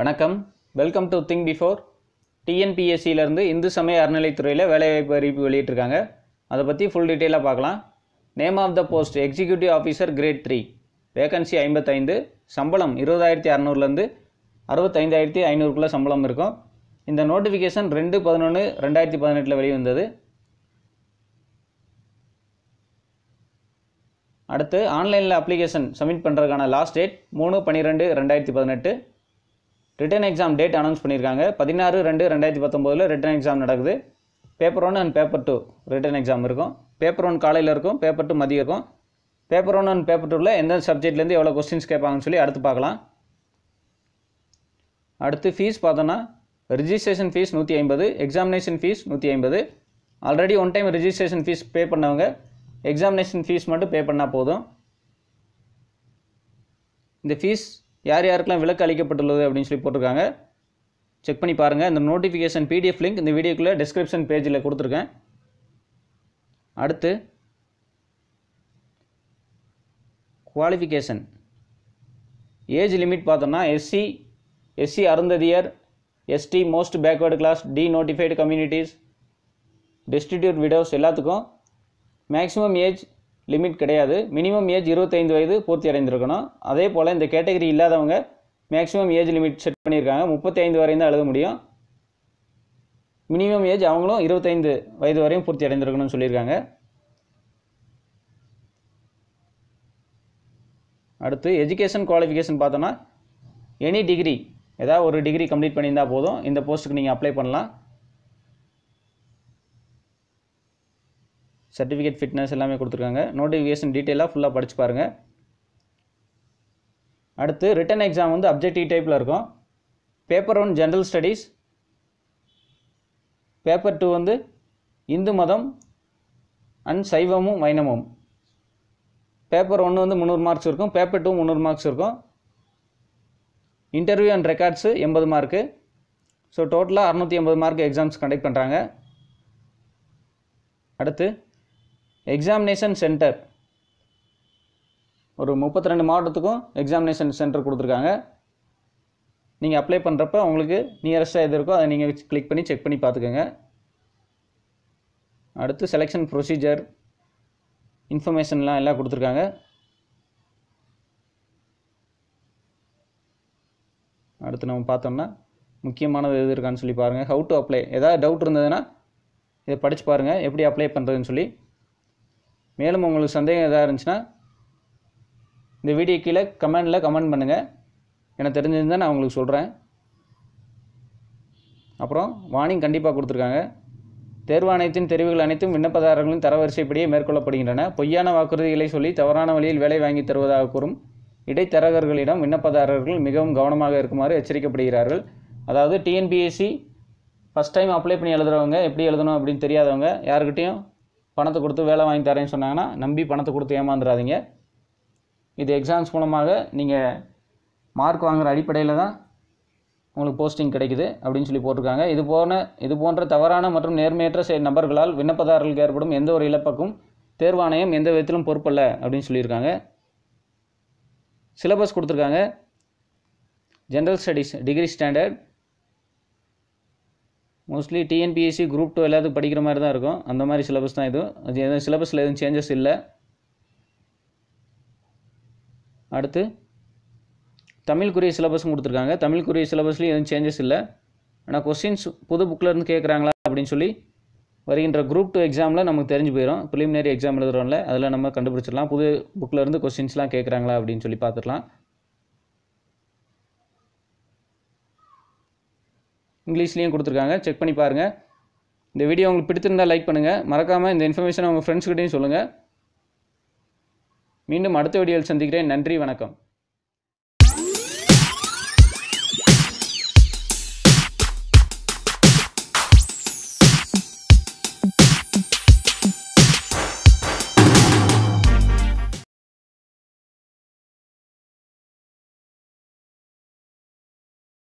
வணக்கம் welcome to think before டிஎன்பிஎஸ்சியிலேருந்து இந்து சமய அறநிலைத்துறையில் வேலைவாய்ப்பு அறிவிப்பு வெளியிட்டிருக்காங்க அதை பற்றி ஃபுல் டீட்டெயிலாக பார்க்கலாம் name of the post executive officer grade three vacancy ஐம்பத்தைந்து சம்பளம் இருபதாயிரத்தி அறநூறுலேருந்து அறுபத்தைந்தாயிரத்தி ஐநூறுக்குள்ளே சம்பளம் இருக்கும் இந்த நோட்டிஃபிகேஷன் ரெண்டு பதினொன்று ரெண்டாயிரத்தி பதினெட்டில் வெளிவந்தது அடுத்து ஆன்லைனில் அப்ளிகேஷன் சப்மிட் பண்ணுறதுக்கான லாஸ்ட் டேட் மூணு பன்னிரெண்டு ரெண்டாயிரத்தி பதினெட்டு ரிட்டன் எக்ஸாம் டேட் அனௌன்ஸ் பண்ணியிருக்காங்க பதினாறு ரெண்டு ரெண்டாயிரத்தி பத்தொம்போதில் ரிட்டன் எக்ஸாம் நடக்குது paper one and paper two written exam இருக்கும் பேப்பர் ஒன் காலையில் இருக்கும் பேப்பர் டூ மதியம் இருக்கும் பேப்பர் ஒன் அண்ட் பேப்பர் டூவில் எந்த சப்ஜெக்ட்லேருந்து எவ்வளோ கொஸ்டின்ஸ் கேட்பாங்கன்னு சொல்லி அடுத்து பார்க்கலாம் அடுத்து ஃபீஸ் பார்த்தோன்னா ரிஜிஸ்ட்ரேஷன் ஃபீஸ் நூற்றி ஐம்பது எக்ஸாமினேஷன் ஃபீஸ் நூற்றி ஐம்பது already one time registration fees pay பண்ணவங்க எக்ஸாமினேஷன் ஃபீஸ் மட்டும் பே பண்ணால் போதும் இந்த ஃபீஸ் யார் யாருக்கெல்லாம் விலக்கு அளிக்கப்பட்டுள்ளது அப்படின்னு சொல்லி போட்டிருக்காங்க செக் பண்ணி பாருங்கள் இந்த நோட்டிஃபிகேஷன் பிடிஎஃப் லிங்க் இந்த வீடியோக்குள்ளே டிஸ்கிரிப்ஷன் பேஜில் கொடுத்துருக்கேன் அடுத்து குவாலிஃபிகேஷன் ஏஜ் லிமிட் பார்த்தோம்னா SC SC Arunthathiyar ST most backward class D notified communities destitute widows எல்லாத்துக்கும் மேக்ஸிமம் ஏஜ் லிமிட் கிடையாது மினிமம் ஏஜ் இருபத்தைந்து வயது பூர்த்தி அடைந்திருக்கணும் அதே போல் இந்த கேட்டகரி இல்லாதவங்க மேக்ஸிமம் ஏஜ் லிமிட் செட் பண்ணியிருக்காங்க முப்பத்தி ஐந்து வரையும் தான் எழுத முடியும் மினிமம் ஏஜ் அவங்களும் இருபத்தைந்து வயது வரையும் பூர்த்தி அடைந்திருக்கணும்னு சொல்லியிருக்காங்க அடுத்து எஜுகேஷன் குவாலிஃபிகேஷன் பார்த்தோன்னா எனி டிகிரி ஏதாவது ஒரு டிகிரி கம்ப்ளீட் பண்ணியிருந்தால் போதும் இந்த போஸ்ட்டுக்கு நீங்கள் அப்ளை பண்ணலாம் சர்டிஃபிகேட் ஃபிட்னஸ் எல்லாமே கொடுத்துருக்காங்க நோட்டிஃபிகேஷன் டீட்டெயிலாக ஃபுல்லாக படித்து பாருங்கள் அடுத்து ரிட்டன் எக்ஸாம் வந்து அப்ஜெக்டிவ் டைப்பில் இருக்கும் paper one general studies paper two வந்து இந்து மதம் அண்ட் சைவமும் வைணவமும் பேப்பர் ஒன்று வந்து முந்நூறு மார்க்ஸ் இருக்கும் பேப்பர் டூ முந்நூறு மார்க்ஸ் இருக்கும் இன்டர்வியூ அண்ட் ரெக்கார்ட்ஸு எண்பது மார்க்கு ஸோ டோட்டலாக அறநூற்றி எண்பது மார்க் எக்ஸாம்ஸ் கண்டக்ட் பண்ணுறாங்க அடுத்து எக்ஸாமினேஷன் சென்டர் ஒரு முப்பத்தி ரெண்டு மாவட்டத்துக்கும் எக்ஸாமினேஷன் சென்டர் கொடுத்துருக்காங்க நீங்கள் அப்ளை பண்ணுறப்ப உங்களுக்கு நியரஸ்ட்டாக எது இருக்கோ அதை நீங்கள் கிளிக் பண்ணி செக் பண்ணி பார்த்துக்கோங்க அடுத்து செலெக்ஷன் ப்ரொசீஜர் இன்ஃபர்மேஷன்லாம் எல்லாம் கொடுத்துருக்காங்க அடுத்து நம்ம பார்த்தோம்னா முக்கியமானது எது இருக்கான்னு சொல்லி பாருங்கள் ஹவு டு அப்ளை ஏதாவது டவுட் இருந்ததுன்னா இதை படித்து பாருங்கள் எப்படி அப்ளை பண்ணுறதுன்னு சொல்லி மேலும் உங்களுக்கு சந்தேகம் எதாவது இருந்துச்சுன்னா இந்த வீடியோ கீழே கமெண்டில் கமெண்ட் பண்ணுங்கள் எனக்கு தெரிஞ்சிருந்தால் நான் உங்களுக்கு சொல்கிறேன் அப்புறம் வார்னிங் கண்டிப்பாக கொடுத்துருக்காங்க தேர்வாணையத்தின் தெரிவுகள் அனைத்தும் விண்ணப்பதாரர்களின் தரவரிசைப்படியே மேற்கொள்ளப்படுகின்றன பொய்யான வாக்குறுதிகளை சொல்லி தவறான வழியில் வேலை வாங்கி தருவதாக கூறும் இடைத்தரகர்களிடம் விண்ணப்பதாரர்கள் மிகவும் கவனமாக இருக்குமாறு எச்சரிக்கப்படுகிறார்கள் அதாவது டிஎன்பிஎஸ்சி ஃபஸ்ட் டைம் அப்ளை பண்ணி எழுதுறவங்க எப்படி எழுதணும் அப்படின்னு தெரியாதவங்க யாருக்கிட்டையும் பணத்தை கொடுத்து வேலை வாங்கி தரேன்னு சொன்னாங்கன்னா நம்பி பணத்தை கொடுத்து ஏமாந்துடாதீங்க இது எக்ஸாம்ஸ் மூலமாக நீங்கள் மார்க் வாங்குகிற அடிப்படையில் தான் உங்களுக்கு போஸ்டிங் கிடைக்குது அப்படின்னு சொல்லி போட்டிருக்காங்க இது போன இது போன்ற தவறான மற்றும் நேர்மையற்ற செயல் நபர்களால் விண்ணப்பதாரர்களுக்கு ஏற்படும் எந்த ஒரு இழப்புக்கும் தேர்வாணையம் எந்த விதத்திலும் பொறுப்பல்ல அப்படின்னு சொல்லியிருக்காங்க சிலபஸ் கொடுத்துருக்காங்க general studies degree standard mostly TNPSC group two எல்லாத்துக்கும் படிக்கிற மாதிரி தான் இருக்கும் அந்த மாதிரி சிலபஸ் தான் இது அது எதுவும் சிலபஸில் எதுவும் சேஞ்சஸ் இல்லை அடுத்து தமிழுக்குரிய சிலபஸும் கொடுத்துருக்காங்க தமிழுக்குரிய சிலபஸ்லேயும் எதுவும் சேஞ்சஸ் இல்லை ஆனால் கொஸ்டின்ஸ் புது புக்கில் இருந்து கேட்குறாங்களா அப்படின்னு சொல்லி வருகின்ற குரூப் டூ எக்ஸாமில் நமக்கு தெரிஞ்சு போயிடும் ப்ரிலிமினரி எக்ஸாம் எழுதுறோம்ல அதில் நம்ம கண்டுபிடிச்சிடலாம் புது புக்கில் இருந்து கொஸ்டின்ஸ்லாம் கேட்குறாங்களா அப்படின்னு சொல்லி பார்த்துக்கலாம் இங்கிலீஷ்லேயும் கொடுத்துருக்காங்க செக் பண்ணி பாருங்கள் இந்த வீடியோ உங்களுக்கு பிடித்திருந்தால் லைக் பண்ணுங்கள் மறக்காமல் இந்த இன்ஃபர்மேஷனை உங்கள் ஃப்ரெண்ட்ஸ்கிட்டையும் சொல்லுங்கள் மீண்டும் அடுத்த வீடியோவில் சந்திக்கிறேன் நன்றி வணக்கம்